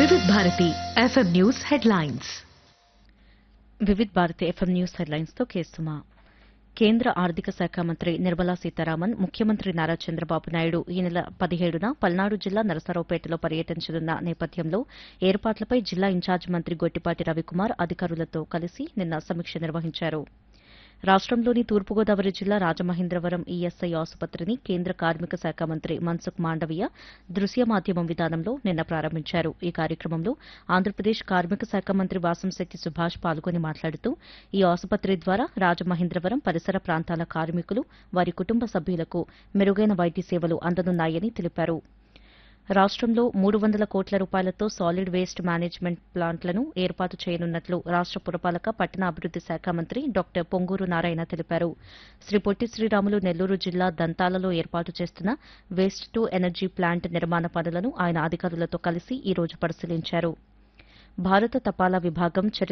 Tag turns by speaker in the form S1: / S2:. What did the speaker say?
S1: వివిధ Bharati FM news headlines
S2: Vividh Bharati FM news headlines తో కేసుమా కేంద్ర ఆర్థిక శాఖ మంత్రి నిర్మలా సీతారామన్ ముఖ్యమంత్రి నారా చంద్రబాబు నాయుడు ఈ నెల పదిహేడున పల్నాడు జిల్లా నరసరావుపేటలో పర్యటించనున్న నేపథ్యంలో ఏర్పాట్లపై జిల్లా ఇన్ఛార్జ్ మంత్రి గొట్టిపాటి రవికుమార్ అధికారులతో కలిసి నిన్న సమీక్ష నిర్వహించారు రాష్టంలోని తూర్పుగోదావరి జిల్లా రాజమహేంద్రవరం ఈఎస్ఐ ఆసుపత్రిని కేంద్ర కార్మిక శాఖ మంత్రి మన్సుఖ్ మాండవీయ దృశ్య మాధ్యమం విధానంలో నిన్న ప్రారంభించారు ఈ కార్యక్రమంలో ఆంధ్రప్రదేశ్ కార్మిక శాఖ మంత్రి వాసంశెట్టి సుభాష్ పాల్గొని మాట్లాడుతూ ఈ ఆసుపత్రి ద్వారా రాజమహేంద్రవరం పరిసర ప్రాంతాల కార్మికులు వారి కుటుంబ సభ్యులకు మెరుగైన వైద్య సేవలు అందనున్నాయని తెలిపారు రాష్టంలో మూడు వందల కోట్ల రూపాయలతో సాలిడ్ వేస్ట్ మేనేజ్మెంట్ ప్లాంట్లను ఏర్పాటు చేయనున్నట్లు రాష్ట పురపాలక పట్టణాభివృద్ది శాఖ మంత్రి డాక్టర్ పొంగూరు నారాయణ తెలిపారు శ్రీ పొట్టి శ్రీరాములు నెల్లూరు జిల్లా దంతాలలో ఏర్పాటు చేస్తున్న వేస్ట్ టు ఎనర్జీ ప్లాంట్ నిర్మాణ పనులను ఆయన అధికారులతో కలిసి ఈ రోజు పరిశీలించారు భారత తపాలా విభాగం చరిత్ర